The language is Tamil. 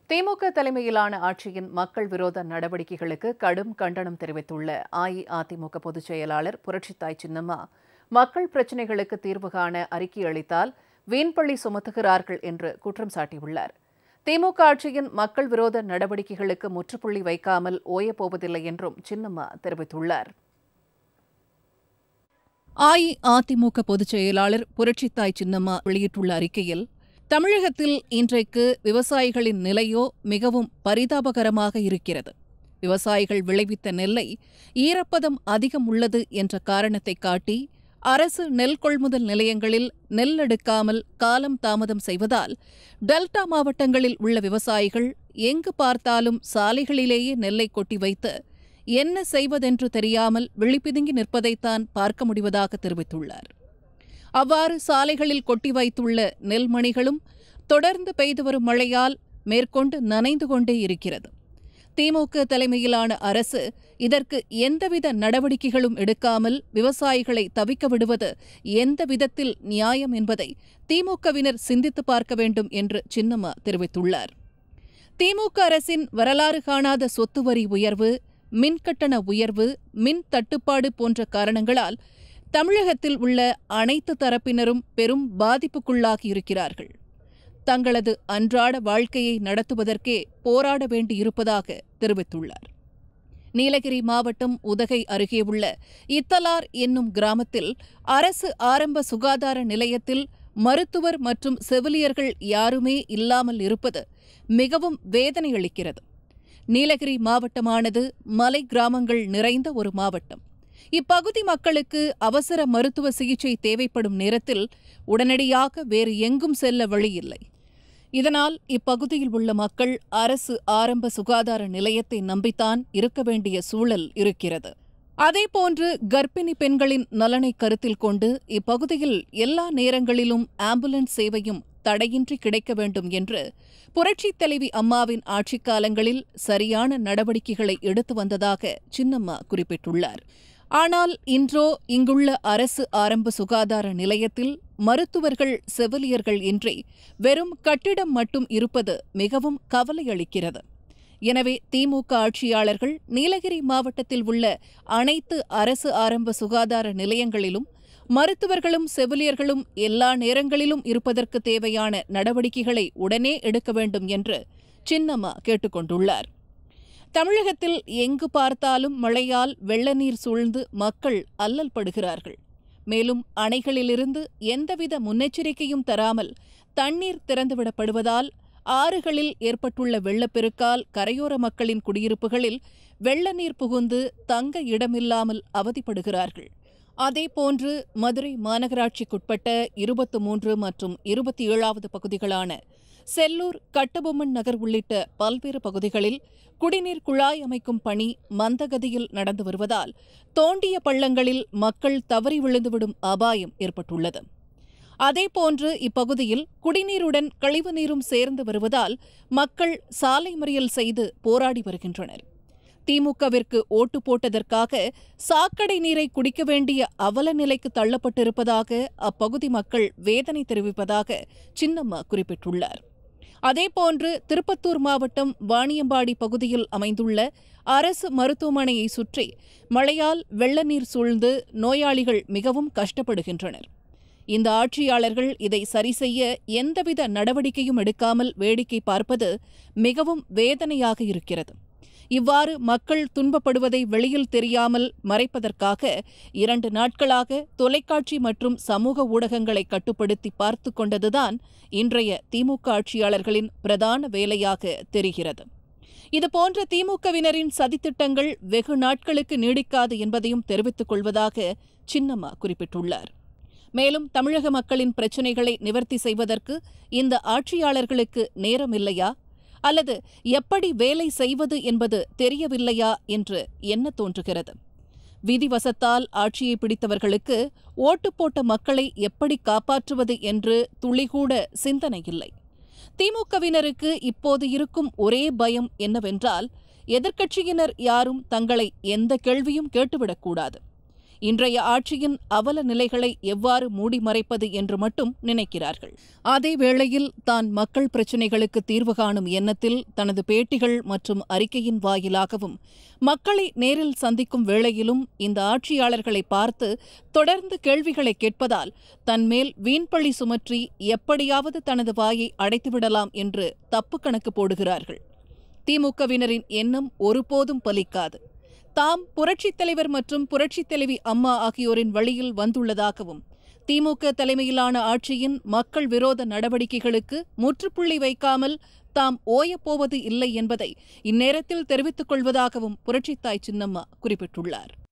திமுக தலைமையிலான ஆட்சியின் மக்கள் விரோத நடவடிக்கைகளுக்கு கடும் கண்டனம் தெரிவித்துள்ள அஇஅதிமுக பொதுச் செயலாளர் புரட்சித்தாய் சின்னம்மா மக்கள் பிரச்சினைகளுக்கு தீர்வு காண அறிக்கை அளித்தால் வீண்பழி சுமத்துகிறார்கள் என்று குற்றம் சாட்டியுள்ளார் திமுக ஆட்சியின் மக்கள் விரோத நடவடிக்கைகளுக்கு முற்றுப்புள்ளி வைக்காமல் ஓயப்போவதில்லை என்றும் சின்னம்மா தெரிவித்துள்ளார் அஇஅதிமுக பொதுச் செயலாளர் புரட்சித்தாய் சின்னம்மா வெளியிட்டுள்ள அறிக்கையில் தமிழகத்தில் இன்றைக்கு விவசாயிகளின் நிலையோ மிகவும் பரிதாபகரமாக இருக்கிறது விவசாயிகள் விளைவித்த நெல்லை ஈரப்பதம் அதிகம் உள்ளது என்ற காரணத்தை காட்டி அரசு நெல் கொள்முதல் நிலையங்களில் நெல் எடுக்காமல் காலம் தாமதம் செய்வதால் டெல்டா மாவட்டங்களில் உள்ள விவசாயிகள் எங்கு பார்த்தாலும் சாலைகளிலேயே நெல்லை கொட்டி வைத்து என்ன செய்வதென்று தெரியாமல் விழிப்பிதுங்கி நிற்பதைத்தான் பார்க்க முடிவதாக தெரிவித்துள்ளார் அவ்வாறு சாலைகளில் கொட்டி வைத்துள்ள நெல்மணிகளும் தொடர்ந்து பெய்து வரும் மழையால் மேற்கொண்டு நனைந்து கொண்டே இருக்கிறது திமுக தலைமையிலான அரசு இதற்கு எந்தவித நடவடிக்கைகளும் எடுக்காமல் விவசாயிகளை தவிக்க விடுவது எந்த விதத்தில் நியாயம் என்பதை திமுகவினர் சிந்தித்து பார்க்க வேண்டும் என்று சின்னம்மா தெரிவித்துள்ளார் திமுக அரசின் வரலாறு காணாத சொத்து வரி உயர்வு மின்கட்டண உயர்வு மின் தட்டுப்பாடு போன்ற காரணங்களால் தமிழகத்தில் உள்ள அனைத்து தரப்பினரும் பெரும் பாதிப்புக்குள்ளாகி இருக்கிறார்கள் தங்களது அன்றாட வாழ்க்கையை நடத்துவதற்கே போராட வேண்டியிருப்பதாக தெரிவித்துள்ளார் நீலகிரி மாவட்டம் உதகை அருகே உள்ள இத்தலார் என்னும் கிராமத்தில் அரசு ஆரம்ப சுகாதார நிலையத்தில் மருத்துவர் மற்றும் செவிலியர்கள் யாருமே இல்லாமல் இருப்பது மிகவும் வேதனை அளிக்கிறது நீலகிரி மாவட்டமானது மலை கிராமங்கள் நிறைந்த ஒரு மாவட்டம் இப்பகுதி மக்களுக்கு அவசர மருத்துவ சிகிச்சை தேவைப்படும் நேரத்தில் உடனடியாக வேறு எங்கும் செல்ல வழியில்லை இதனால் இப்பகுதியில் உள்ள மக்கள் அரசு ஆரம்ப சுகாதார நிலையத்தை நம்பித்தான் இருக்க வேண்டிய சூழல் இருக்கிறது அதேபோன்று கர்ப்பிணி பெண்களின் நலனை கருத்தில் கொண்டு இப்பகுதியில் எல்லா நேரங்களிலும் ஆம்புலன்ஸ் சேவையும் தடையின்றி கிடைக்க வேண்டும் என்று புரட்சித் தலைவி அம்மாவின் ஆட்சிக் காலங்களில் சரியான நடவடிக்கைகளை எடுத்து வந்ததாக சின்னம்மா குறிப்பிட்டுள்ளார் ஆனால் இன்றோ இங்குள்ள அரசு ஆரம்ப சுகாதார நிலையத்தில் மருத்துவர்கள் செவிலியர்கள் இன்றி வெறும் கட்டிடம் மட்டும் இருப்பது மிகவும் கவலையளிக்கிறது எனவே திமுக ஆட்சியாளர்கள் நீலகிரி மாவட்டத்தில் உள்ள அனைத்து அரசு ஆரம்ப சுகாதார நிலையங்களிலும் மருத்துவர்களும் செவிலியர்களும் எல்லா நேரங்களிலும் இருப்பதற்கு தேவையான நடவடிக்கைகளை உடனே எடுக்க வேண்டும் என்று சின்னம்மா கேட்டுக் கொண்டுள்ளார் தமிழகத்தில் எங்கு பார்த்தாலும் மழையால் வெள்ள நீர் சூழ்ந்து மக்கள் அல்லல் படுகிறார்கள் மேலும் அணைகளிலிருந்து எந்தவித முன்னெச்சரிக்கையும் தராமல் தண்ணீர் திறந்துவிடப்படுவதால் ஆறுகளில் ஏற்பட்டுள்ள வெள்ளப்பெருக்கால் கரையோர மக்களின் குடியிருப்புகளில் வெள்ள நீர் புகுந்து தங்க இடமில்லாமல் அவதிப்படுகிறார்கள் அதேபோன்று மதுரை மாநகராட்சிக்குட்பட்ட இருபத்து மூன்று மற்றும் இருபத்தி ஏழாவது பகுதிகளான செல்லூர் கட்டபொம்மன் நகர் உள்ளிட்ட பல்வேறு பகுதிகளில் குடிநீர் குழாய் அமைக்கும் பணி மந்தகதியில் நடந்து வருவதால் தோண்டிய பள்ளங்களில் மக்கள் தவறி விழுந்துவிடும் அபாயம் ஏற்பட்டுள்ளது அதேபோன்று இப்பகுதியில் குடிநீருடன் கழிவுநீரும் சேர்ந்து வருவதால் மக்கள் சாலை மறியல் செய்து போராடி வருகின்றனர் திமுகவிற்கு ஓட்டு போட்டதற்காக சாக்கடை நீரை குடிக்க வேண்டிய அவல நிலைக்கு தள்ளப்பட்டிருப்பதாக அப்பகுதி மக்கள் வேதனை தெரிவிப்பதாக சின்னம்மா குறிப்பிட்டுள்ளார் அதேபோன்று திருப்பத்தூர் மாவட்டம் வாணியம்பாடி பகுதியில் அமைந்துள்ள அரசு மருத்துவமனையை சுற்றி மழையால் வெள்ள நீர் சூழ்ந்து நோயாளிகள் மிகவும் கஷ்டப்படுகின்றனர் இந்த ஆட்சியாளர்கள் இதை சரிசெய்ய எந்தவித நடவடிக்கையும் எடுக்காமல் வேடிக்கை பார்ப்பது மிகவும் வேதனையாக இருக்கிறது இவ்வாறு மக்கள் துன்பப்படுவதை வெளியில் தெரியாமல் மறைப்பதற்காக இரண்டு நாட்களாக தொலைக்காட்சி மற்றும் சமூக ஊடகங்களை கட்டுப்படுத்தி பார்த்து கொண்டதுதான் இன்றைய திமுக ஆட்சியாளர்களின் பிரதான வேலையாக தெரிகிறது இதுபோன்ற திமுகவினரின் சதித்திட்டங்கள் வெகு நாட்களுக்கு நீடிக்காது என்பதையும் தெரிவித்துக் கொள்வதாக சின்னம்மா குறிப்பிட்டுள்ளார் மேலும் தமிழக மக்களின் பிரச்சினைகளை நிவர்த்தி செய்வதற்கு இந்த ஆட்சியாளர்களுக்கு நேரமில்லையா அல்லது எப்படி வேலை செய்வது என்பது தெரியவில்லையா என்று எண்ண தோன்றுகிறது விதிவசத்தால் ஆட்சியை பிடித்தவர்களுக்கு ஓட்டு போட்ட மக்களை எப்படி காப்பாற்றுவது என்று துளிகூட சிந்தனை இல்லை திமுகவினருக்கு இப்போது இருக்கும் ஒரே பயம் என்னவென்றால் எதிர்க்கட்சியினர் யாரும் தங்களை எந்த கேள்வியும் கேட்டுவிடக்கூடாது இன்றைய ஆட்சியின் அவல நிலைகளை எவ்வாறு மூடி மறைப்பது என்று மட்டும் நினைக்கிறார்கள் அதே வேளையில் தான் மக்கள் பிரச்சினைகளுக்கு தீர்வு காணும் எண்ணத்தில் தனது பேட்டிகள் மற்றும் அறிக்கையின் வாயிலாகவும் மக்களை நேரில் சந்திக்கும் வேளையிலும் இந்த ஆட்சியாளர்களை பார்த்து தொடர்ந்து கேள்விகளை கேட்பதால் தன்மேல் வீண்பழி சுமற்றி எப்படியாவது தனது வாயை அடைத்துவிடலாம் என்று தப்பு கணக்கு போடுகிறார்கள் திமுகவினரின் எண்ணம் ஒருபோதும் பலிக்காது தாம் புரட்சித் தலைவர் மற்றும் புரட்சித் தலைவி அம்மா ஆகியோரின் வழியில் வந்துள்ளதாகவும் திமுக தலைமையிலான ஆட்சியின் மக்கள் விரோத நடவடிக்கைகளுக்கு முற்றுப்புள்ளி வைக்காமல் தாம் ஓயப்போவது இல்லை என்பதை இந்நேரத்தில் தெரிவித்துக் கொள்வதாகவும் புரட்சித்தாய் சின்னம்மா குறிப்பிட்டுள்ளார்